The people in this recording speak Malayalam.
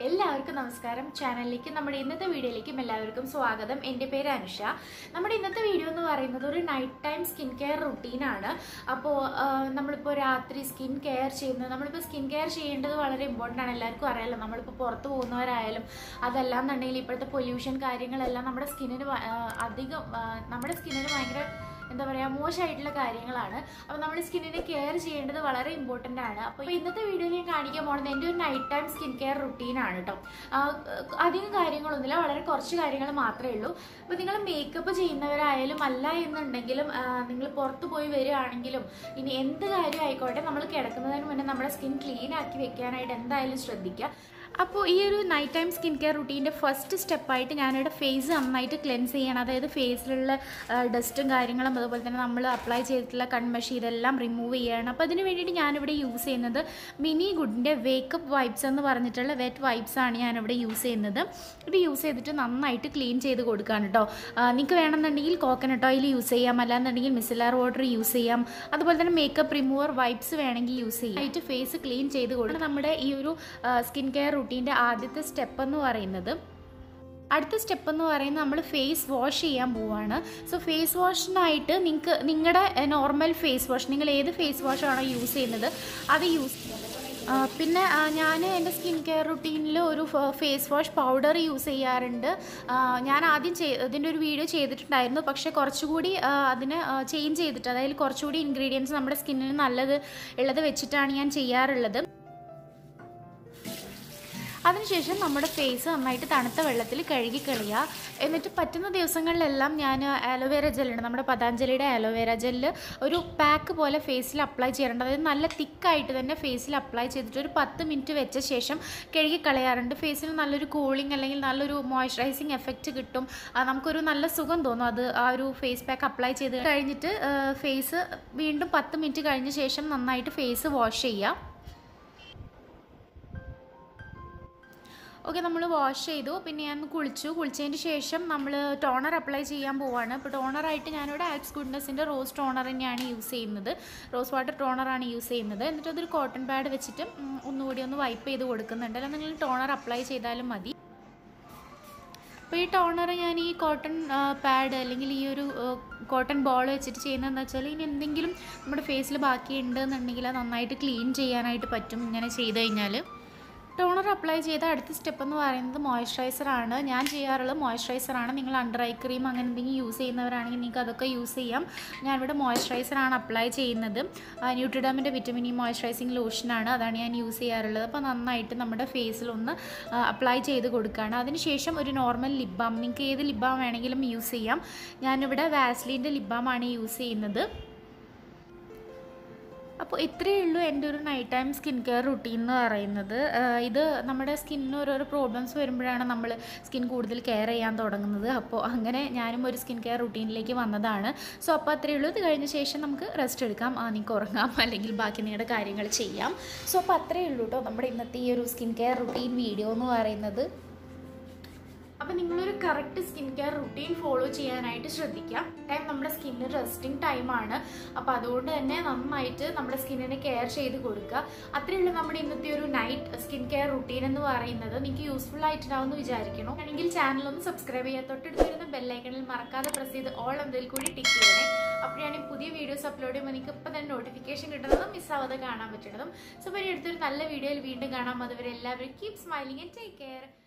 എല്ലാവർക്കും നമസ്കാരം ചാനലിലേക്ക് നമ്മുടെ ഇന്നത്തെ വീഡിയോയിലേക്കും എല്ലാവർക്കും സ്വാഗതം എൻ്റെ പേര് അനുഷ നമ്മുടെ ഇന്നത്തെ വീഡിയോ എന്ന് പറയുന്നത് ഒരു നൈറ്റ് ടൈം സ്കിൻ കെയർ റുട്ടീനാണ് അപ്പോൾ നമ്മളിപ്പോൾ രാത്രി സ്കിൻ കെയർ ചെയ്യുന്നത് നമ്മളിപ്പോൾ സ്കിൻ കെയർ ചെയ്യേണ്ടത് വളരെ ഇമ്പോർട്ടൻ്റ് ആണ് എല്ലാവർക്കും അറിയാലോ നമ്മളിപ്പോൾ പുറത്ത് പോകുന്നവരായാലും അതല്ലാന്നുണ്ടെങ്കിൽ ഇപ്പോഴത്തെ പൊല്യൂഷൻ കാര്യങ്ങളെല്ലാം നമ്മുടെ സ്കിന്നിന് അധികം ആ, നമ്മുടെ സ്കിന്നിന് ഭയങ്കര എന്താ പറയുക മോശമായിട്ടുള്ള കാര്യങ്ങളാണ് അപ്പോൾ നമ്മൾ സ്കിന്നിനെ കെയർ ചെയ്യേണ്ടത് വളരെ ഇമ്പോർട്ടൻ്റ് ആണ് അപ്പോൾ ഇന്നത്തെ വീഡിയോയിൽ ഞാൻ കാണിക്കാൻ പോകുന്നത് എൻ്റെ ഒരു നൈറ്റ് ടൈം സ്കിൻ കെയർ റുട്ടീനാണ് കേട്ടോ ആ, അധികം കാര്യങ്ങളൊന്നുമില്ല വളരെ കുറച്ച് കാര്യങ്ങൾ മാത്രമേ ഉള്ളൂ അപ്പോൾ നിങ്ങൾ മേക്കപ്പ് ചെയ്യുന്നവരായാലും അല്ല എന്നുണ്ടെങ്കിലും നിങ്ങൾ പുറത്ത് പോയി വരികയാണെങ്കിലും ഇനി എന്ത് കാര്യം ആയിക്കോട്ടെ നമ്മൾ കിടക്കുന്നതിന് മുന്നേ നമ്മുടെ സ്കിൻ ക്ലീൻ ആക്കി വെക്കാനായിട്ട് എന്തായാലും ശ്രദ്ധിക്കുക അപ്പോൾ ഈ ഒരു നൈറ്റ് ടൈം സ്കിൻ കെയർ റുട്ടീൻ്റെ ഫസ്റ്റ് സ്റ്റെപ്പായിട്ട് ഞാനിവിടെ ഫേസ് നന്നായിട്ട് ക്ലെൻസ് ചെയ്യണം അതായത് ഫേസിലുള്ള ഡസ്റ്റും കാര്യങ്ങളും അതുപോലെ തന്നെ നമ്മൾ അപ്ലൈ ചെയ്തിട്ടുള്ള കൺമഷി ഇതെല്ലാം റിമൂവ് ചെയ്യണം അപ്പോൾ അതിന് വേണ്ടിയിട്ട് ഞാനിവിടെ യൂസ് ചെയ്യുന്നത് മിനി ഗുഡിൻ്റെ വേക്കപ്പ് വൈബ്സ് എന്ന് പറഞ്ഞിട്ടുള്ള വെറ്റ് വൈബ്സ് ആണ് ഞാനിവിടെ യൂസ് ചെയ്യുന്നത് ഇത് യൂസ് ചെയ്തിട്ട് നന്നായിട്ട് ക്ലീൻ ചെയ്ത് കൊടുക്കുകയാണ് കേട്ടോ നിങ്ങൾക്ക് വേണമെന്നുണ്ടെങ്കിൽ കോക്കനട്ട് ഓയിൽ യൂസ് ചെയ്യാം അല്ലാന്നുണ്ടെങ്കിൽ മിസിലാർ വാട്ടർ യൂസ് ചെയ്യാം അതുപോലെ തന്നെ മേക്കപ്പ് റിമൂവർ വൈബ്സ് വേണമെങ്കിൽ യൂസ് ചെയ്യാം ആയിട്ട് ഫേസ് ക്ലീൻ ചെയ്ത് കൊടുക്കണം നമ്മുടെ ഈ ഒരു സ്കിൻ കെയർ റുട്ടീൻ്റെ ആദ്യത്തെ സ്റ്റെപ്പ് എന്ന് പറയുന്നത് അടുത്ത സ്റ്റെപ്പ് എന്ന് പറയുന്നത് നമ്മൾ ഫേസ് വാഷ് ചെയ്യാൻ പോവാണ് സോ ഫേസ് വാഷിനായിട്ട് നിങ്ങൾക്ക് നിങ്ങളുടെ നോർമൽ ഫേസ് വാഷ് നിങ്ങൾ ഏത് ഫേസ് വാഷാണോ യൂസ് ചെയ്യുന്നത് അത് യൂസ് ആ, പിന്നെ ഞാൻ എൻ്റെ സ്കിൻ കെയർ റുട്ടീനിൽ ഒരു ഫേസ് വാഷ് പൗഡർ യൂസ് ചെയ്യാറുണ്ട് ആ, ഞാൻ ആദ്യം ചെയ് ഇതിൻ്റെ ഒരു വീഡിയോ ചെയ്തിട്ടുണ്ടായിരുന്നു പക്ഷേ കുറച്ചുകൂടി ആ, അതിനെ ചേഞ്ച് ചെയ്തിട്ട് അതായത് കുറച്ചുകൂടി ഇൻഗ്രീഡിയൻസ് നമ്മുടെ സ്കിന്നിന് നല്ലത് ഉള്ളത് വെച്ചിട്ടാണ് ഞാൻ ചെയ്യാറുള്ളത് അതിനുശേഷം നമ്മുടെ ഫേസ് നന്നായിട്ട് തണുത്ത വെള്ളത്തിൽ കഴുകി കളയുക എന്നിട്ട് പറ്റുന്ന ദിവസങ്ങളിലെല്ലാം ഞാൻ ആലോവേര ജെല്ലുണ്ട് നമ്മുടെ പതാഞ്ജലിയുടെ ആലോവേര ജെല്ല് ഒരു പാക്ക് പോലെ ഫേസിൽ അപ്ലൈ ചെയ്യാറുണ്ട് അതായത് നല്ല തിക്കായിട്ട് തന്നെ ഫേസിൽ അപ്ലൈ ചെയ്തിട്ട് ഒരു പത്ത് മിനിറ്റ് വെച്ച ശേഷം കഴുകി കളയാറുണ്ട് ഫേസിന് നല്ലൊരു കൂളിംഗ് അല്ലെങ്കിൽ നല്ലൊരു മോയ്സ്ചറൈസിങ് എഫക്റ്റ് കിട്ടും ആ, നമുക്കൊരു നല്ല സുഖം തോന്നും അത് ആ ഒരു ഫേസ് പാക്ക് അപ്ലൈ ചെയ്ത് കഴിഞ്ഞിട്ട് ഫേസ് വീണ്ടും പത്ത് മിനിറ്റ് കഴിഞ്ഞ ശേഷം നന്നായിട്ട് ഫേസ് വാഷ് ചെയ്യുക ഓക്കെ നമ്മൾ വാഷ് ചെയ്തു പിന്നെ ഞാൻ കുളിച്ചു കുളിച്ചതിന് ശേഷം നമ്മൾ ടോണർ അപ്ലൈ ചെയ്യാൻ പോവാണ് അപ്പോൾ ടോണറായിട്ട് ഞാനിവിടെ ആക്സ് ഗുഡ്നെസ്സിൻ്റെ റോസ് ടോണർ തന്നെയാണ് യൂസ് ചെയ്യുന്നത് റോസ് വാട്ടർ ടോണറാണ് യൂസ് ചെയ്യുന്നത് എന്നിട്ട് അതൊരു കോട്ടൺ പാഡ് വെച്ചിട്ട് ഉം, ഒന്നുകൂടി ഒന്ന് വൈപ്പ് ചെയ്ത് കൊടുക്കുന്നുണ്ട് അല്ലെങ്കിൽ നിങ്ങൾ ടോണർ അപ്ലൈ ചെയ്താലും മതി അപ്പോൾ ഈ ടോണർ ഞാൻ ഈ കോട്ടൺ പാഡ് അല്ലെങ്കിൽ ഈ ഒരു കോട്ടൺ ബോൾ വെച്ചിട്ട് ചെയ്യുന്നതെന്ന് വെച്ചാൽ ഇനി എന്തെങ്കിലും നമ്മുടെ ഫേസിൽ ബാക്കി ഉണ്ടെന്നുണ്ടെങ്കിൽ അത് നന്നായിട്ട് ക്ലീൻ ചെയ്യാനായിട്ട് പറ്റും ഇങ്ങനെ ചെയ്ത് കഴിഞ്ഞാൽ ടോണർ അപ്ലൈ ചെയ്ത അടുത്ത സ്റ്റെപ്പ് എന്ന് പറയുന്നത് മോയ്സ്ചറൈസർ ആണ് ഞാൻ ചെയ്യാറുള്ളത് മോയ്സ്ചറൈസർ ആണ് നിങ്ങൾ അണ്ടർ ഐ ക്രീം അങ്ങനെ എന്തെങ്കിലും യൂസ് ചെയ്യുന്നവരാണെങ്കിൽ നിങ്ങൾക്ക് അതൊക്കെ യൂസ് ചെയ്യാം ഞാനിവിടെ മോയ്സ്ചറൈസർ ആണ് അപ്ലൈ ചെയ്യുന്നത് ന്യൂട്രിഡമിൻ്റെ വിറ്റമിൻ ഇ മോയ്സ്ചറൈസിങ് ലോഷനാണ് അതാണ് ഞാൻ യൂസ് ചെയ്യാറുള്ളത് അപ്പോൾ നന്നായിട്ട് നമ്മുടെ ഫേസിൽ ഒന്ന് അപ്ലൈ ചെയ്ത് കൊടുക്കുകയാണ് അതിനുശേഷം ഒരു നോർമൽ ലിപ് ബാം നിങ്ങൾക്ക് ഏത് ലിപ് ബാം വേണമെങ്കിലും യൂസ് ചെയ്യാം ഞാനിവിടെ വാസ്ലിൻ്റെ ലിപ് ബാം ആണ് യൂസ് ചെയ്യുന്നത് അപ്പോൾ ഇത്രയേ ഉള്ളൂ എൻ്റെ ഒരു night time skin care routine എന്ന് പറയുന്നത് ആഹ് ഇത് നമ്മുടെ സ്കിന്നിന് ഓരോരോ പ്രോബ്ലംസ് വരുമ്പോഴാണ് നമ്മൾ സ്കിൻ കൂടുതൽ കെയർ ചെയ്യാൻ തുടങ്ങുന്നത് അപ്പോൾ അങ്ങനെ ഞാനും ഒരു സ്കിൻ കെയർ റുട്ടീനിലേക്ക് വന്നതാണ് സോ അപ്പോൾ അത്രയേ ഉള്ളൂ ഇത് കഴിഞ്ഞ ശേഷം നമുക്ക് റെസ്റ്റ് എടുക്കാം ആ, നിങ്ങൾക്ക് ഉറങ്ങാം അല്ലെങ്കിൽ ബാക്കി നിങ്ങളുടെ കാര്യങ്ങൾ ചെയ്യാം സോ അപ്പോൾ അത്രയേ ഉള്ളൂ കേട്ടോ നമ്മുടെ ഇന്നത്തെ ഈ ഒരു സ്കിൻ കെയർ റുട്ടീൻ വീഡിയോ എന്ന് പറയുന്നത് അപ്പം നിങ്ങളൊരു correct skin care routine follow ചെയ്യാനായിട്ട് ശ്രദ്ധിക്കുക ടൈം നമ്മുടെ സ്കിന്നിന് റെസ്റ്റിംഗ് ടൈമാണ് അപ്പോൾ അതുകൊണ്ട് തന്നെ നന്നായിട്ട് നമ്മുടെ സ്കിന്നിനെ കെയർ ചെയ്ത് കൊടുക്കുക അത്രയുള്ള നമ്മുടെ ഇന്നത്തെ ഒരു നൈറ്റ് സ്കിൻ കെയർ റുട്ടീൻ എന്ന് പറയുന്നത് നിങ്ങൾക്ക് യൂസ്ഫുൾ ആയിട്ടുണ്ടാവും എന്ന് വിചാരിക്കണം ആണെങ്കിൽ ചാനൽ ഒന്ന് സബ്സ്ക്രൈബ് ചെയ്യുക തൊട്ടടുത്ത് വരുന്ന ബെല്ലൈക്കണിൽ മറക്കാതെ പ്രസ് ചെയ്ത് ഓൾ എന്നതിൽ കൂടി ടിക്ക് ചെയ്യണേ അപ്പോഴാണ് ഈ പുതിയ വീഡിയോസ് അപ്ലോഡ് ചെയ്യുമ്പോൾ നിങ്ങൾക്ക് ഇപ്പം തന്നെ നോട്ടിഫിക്കേഷൻ കിട്ടുന്നതും മിസ്സാവാതെ കാണാൻ പറ്റുന്നതും സോ ഇനി അടുത്തൊരു നല്ല വീഡിയോയിൽ വീണ്ടും കാണാം അതുവരെ എല്ലാവരും keep smiling and take care